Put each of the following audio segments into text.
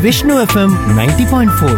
Vishnu FM ninety point four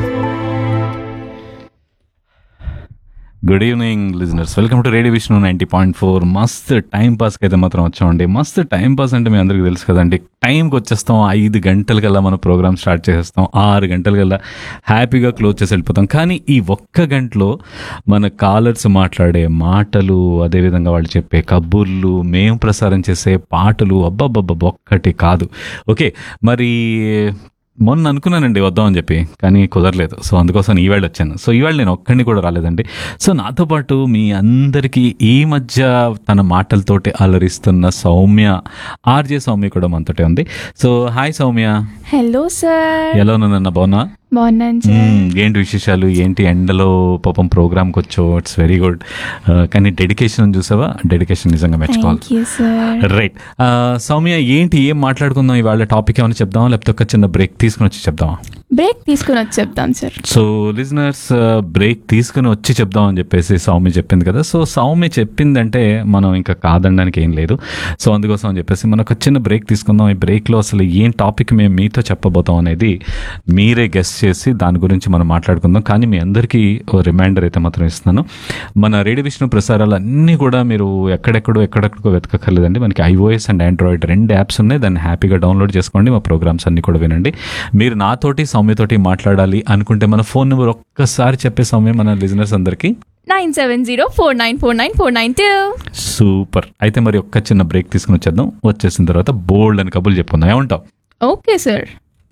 good evening listeners welcome to radio Vishnu ninety point four మస్త్ time పాస్కి అయితే మాత్రం వచ్చామండి మస్త్ టైం పాస్ అంటే మీ అందరికీ తెలుసు కదండి టైంకి వచ్చేస్తాం ఐదు గంటలకల్లా మన ప్రోగ్రామ్ స్టార్ట్ చేసేస్తాం ఆరు గంటలకల్లా హ్యాపీగా క్లోజ్ చేసి వెళ్ళిపోతాం కానీ ఈ ఒక్క గంటలో మన కాలర్స్ మాట్లాడే మాటలు అదేవిధంగా వాళ్ళు చెప్పే కబుర్లు మేము ప్రసారం చేసే పాటలు అబ్బబ్బబ్బ ఒక్కటి కాదు ఓకే మరి మొన్న అనుకున్నానండి వద్దామని చెప్పి కానీ కుదరలేదు సో అందుకోసం ఈవేళ వచ్చాను సో ఈవేళ నేను ఒక్కడిని కూడా రాలేదండి సో నాతో పాటు మీ అందరికీ ఈ మధ్య తన మాటలతోటి అలరిస్తున్న సౌమ్య ఆర్జే సౌమ్య కూడా మనతోటే ఉంది so hi Soumya hello sir ఎలా ఉన్నానన్న బాగున్నా బాగున్నాను సార్ మ్మ్, ఏంటి విశేషాలు ఏంటి ఎండలో పాపం ప్రోగ్రామ్కి వచ్చావు ఇట్స్ వెరీ గుడ్ కానీ డెడికేషన్ చూసావా డెడికేషన్ నిజంగా మెచ్చుకోవాలి thank you sir right Soumya ఏంటి ఏం మాట్లాడుకుందాం ఇవాళ టాపిక్ ఏమైనా చెప్దామా లేకపోతే ఒక చిన్న బ్రేక్ తీసుకుని వచ్చి చెప్దామా బ్రేక్ తీసుకుని వచ్చి చెప్తాం సార్ సో లిజనర్స్ బ్రేక్ తీసుకుని వచ్చి చెప్దామని చెప్పేసి సౌమ్య చెప్పింది కదా సో సౌమ్య చెప్పిందంటే మనం ఇంకా కాదనడానికి ఏం లేదు సో అందుకోసం అని చెప్పేసి మనం ఒక చిన్న బ్రేక్ తీసుకుందాం ఈ బ్రేక్లో అసలు ఏం టాపిక్ మేము మీతో చెప్పబోతాం అనేది మీరే గెస్ట్ చేసి దాని గురించి మనం మాట్లాడుకుందాం కానీ మీ అందరికీ ఓ రిమైండర్ అయితే మాత్రం ఇస్తున్నాను మన రేడియో విష్ణు ప్రసారాలు అన్నీ కూడా మీరు ఎక్కడెక్కడో ఎక్కడెక్కడికో వెతకక్కర్లేదండి మనకి ఐఓఎస్ అండ్ ఆండ్రాయిడ్ రెండు యాప్స్ ఉన్నాయి దాన్ని హ్యాపీగా డౌన్లోడ్ చేసుకోండి మా ప్రోగ్రామ్స్ అన్ని కూడా వినండి మీరు నాతోటి సౌమ్యతోటి మాట్లాడాలి అనుకుంటే మన ఫోన్ నెంబర్ ఒక్కసారి చెప్పే సౌమ్య మన లిజనర్స్ అందరికీ nine seven zero four nine four nine four nine two super అయితే మరి ఒక్క చిన్న బ్రేక్ తీసుకుని వచ్చేద్దాం వచ్చేసిన తర్వాత బోల్డ్ అని కబుర్లు చెప్పుకుందాం ఏమంటావు ఓకే సార్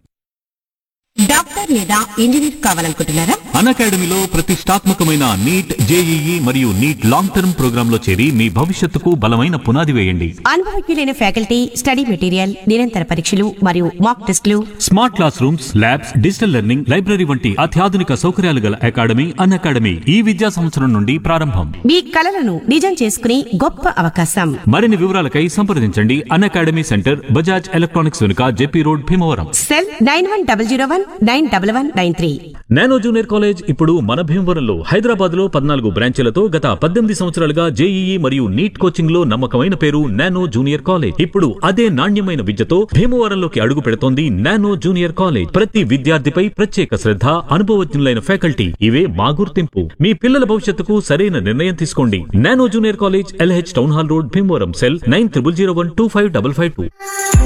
డాక్టర్ లేదా ఇంజనీర్ కావాలనుకుంటున్నారా అన్ అకాడమీలో ప్రతిష్టాత్మకమైన నీట్ జేఈఈ మరియు నీట్ లాంగ్ టర్మ్ ప్రోగ్రాంలో చేరి మీ భవిష్యత్తుకు బలమైన పునాది వేయండి అనుభవజ్ఞులైన ఫ్యాకల్టీ స్టడీ మెటీరియల్ నిరంతర పరీక్షలు మరియు మాక్ టెస్టులు smart classrooms labs digital learning library వంటి అత్యాధునిక సౌకర్యాలు గల అకాడమీ అన్ అకాడమీ ఈ విద్యా సంవత్సరం నుండి ప్రారంభం మీ కలలను నిజం చేసుకునే గొప్ప అవకాశం మరిన్ని వివరాలకై సంప్రదించండి Unacademy centre Bajaj electronics వెనుక JP road Bhimavaram cell nine one double zero one nine double one nine three nano junior college ఇప్పుడు మన భీమవరంలో హైదరాబాద్ లో పద్నాలుగు బ్రాంచీలతో గత పద్దెనిమిది సంవత్సరాలుగా జేఈఈ మరియు నీట్ కోచింగ్ లో నమ్మకమైన పేరు నానో జూనియర్ కాలేజ్ ఇప్పుడు అదే నాణ్యమైన విద్యతో భీమవరంలోకి అడుగు పెడుతోంది నానో జూనియర్ కాలేజ్ ప్రతి విద్యార్థిపై ప్రత్యేక శ్రద్ధ అనుభవజ్ఞులైన ఫ్యాకల్టీ ఇవే మా గుర్తింపు మీ పిల్లల భవిష్యత్తుకు సరైన నిర్ణయం తీసుకోండి nano junior college LH town hall road Bhimavaram cell nine triple zero one two five double five two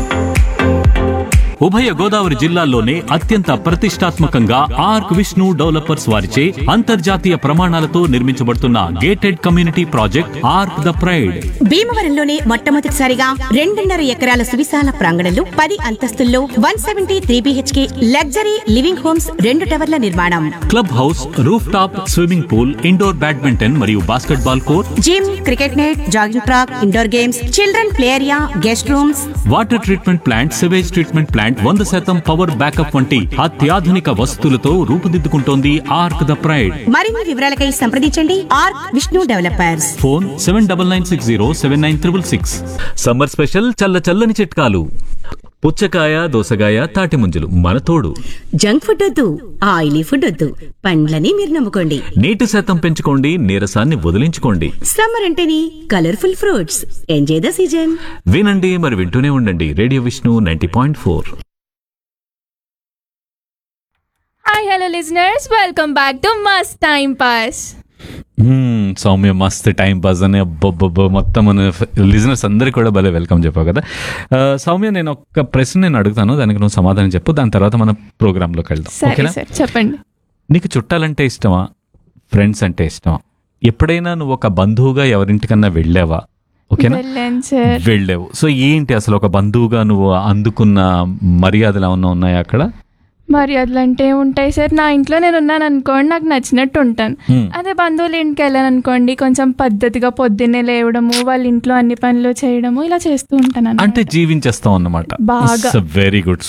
ఉభయ గోదావరి జిల్లాల్లోనే అత్యంత ప్రతిష్టాత్మకంగా ఆర్క్ విష్ణు డెవలపర్స్ వారిచే అంతర్జాతీయ ప్రమాణాలతో నిర్మించబడుతున్న gated community project arc the pride భీమవరంలోనే మొట్టమొదటిసారిగా రెండున్నర ఎకరాల సువిశాల ప్రాంగణంలో పది అంతస్తుల్లో one seventy three BHK luxury living homes రెండు టవర్ల నిర్మాణం club house roof top swimming pool indoor badminton మరియు basketball court gym cricket net jogging track indoor games children play area guest rooms water treatment plant sewage treatment plant వంద శాతం power backup వంటి అత్యాధునిక వసతులతో రూపుదిద్దుకుంటోంది arc the pride మరిన్ని వివరాలకై సంప్రదించండి R Vishnu developers phone seven double nine six zero seven nine triple six summer special చల్ల చల్లని చిట్కాలు పుచ్చకాయ దోసకాయ తాటి ముంజలు మన తోడు జంక్ ఫుడ్ వద్దు ఆయిలీ ఫుడ్ వద్దు పండ్లని మీరు నమ్ముకోండి నీటి శాతం పెంచుకోండి నీరసాన్ని వదిలించుకోండి సమ్మర్ అంటేనే colourful fruits enjoy the season వినండి మరి వింటూనే ఉండండి radio Vishnu ninety point four hi hello listeners welcome back to must time pass hmm, Soumya మస్త్ టైం పాస్ అని అబ్బబ్బబ్బ మొత్తం మన లిజనర్స్ అందరికీ కూడా భలే వెల్కమ్ చెప్పావు కదా ఆ, సౌమ్య నేను ఒక ప్రశ్న నేను అడుగుతాను దానికి నువ్వు సమాధానం చెప్పు దాని తర్వాత మన ప్రోగ్రాంలోకి వెళ్దాం సరే ఓకేనా సార్ చెప్పండి నీకు చుట్టాలంటే ఇష్టమా ఫ్రెండ్స్ అంటే ఇష్టమా ఎప్పుడైనా నువ్వు ఒక బంధువుగా ఎవరింటికన్నా వెళ్ళావా ఓకేనా వెళ్ళాను సార్ వెళ్ళావు సో ఏంటి అసలు ఒక బంధువుగా నువ్వు అందుకున్న మర్యాదలు ఏమన్నా ఉన్నాయా అక్కడ మర్యాదలు అంటే ఉంటాయి సార్ నా ఇంట్లో నేను ఉన్నాను అనుకోండి నాకు నచ్చినట్టు ఉంటాను Hmm. అదే బంధువుల ఇంటికి వెళ్ళాను అనుకోండి కొంచెం పద్ధతిగా పొద్దున్నే లేవడము వాళ్ళ ఇంట్లో అన్ని పనులు చేయడము ఇలా చేస్తూ ఉంటాను అంటే అన్నమాట. జీవించేస్తాం అన్నమాట బాగా. Very good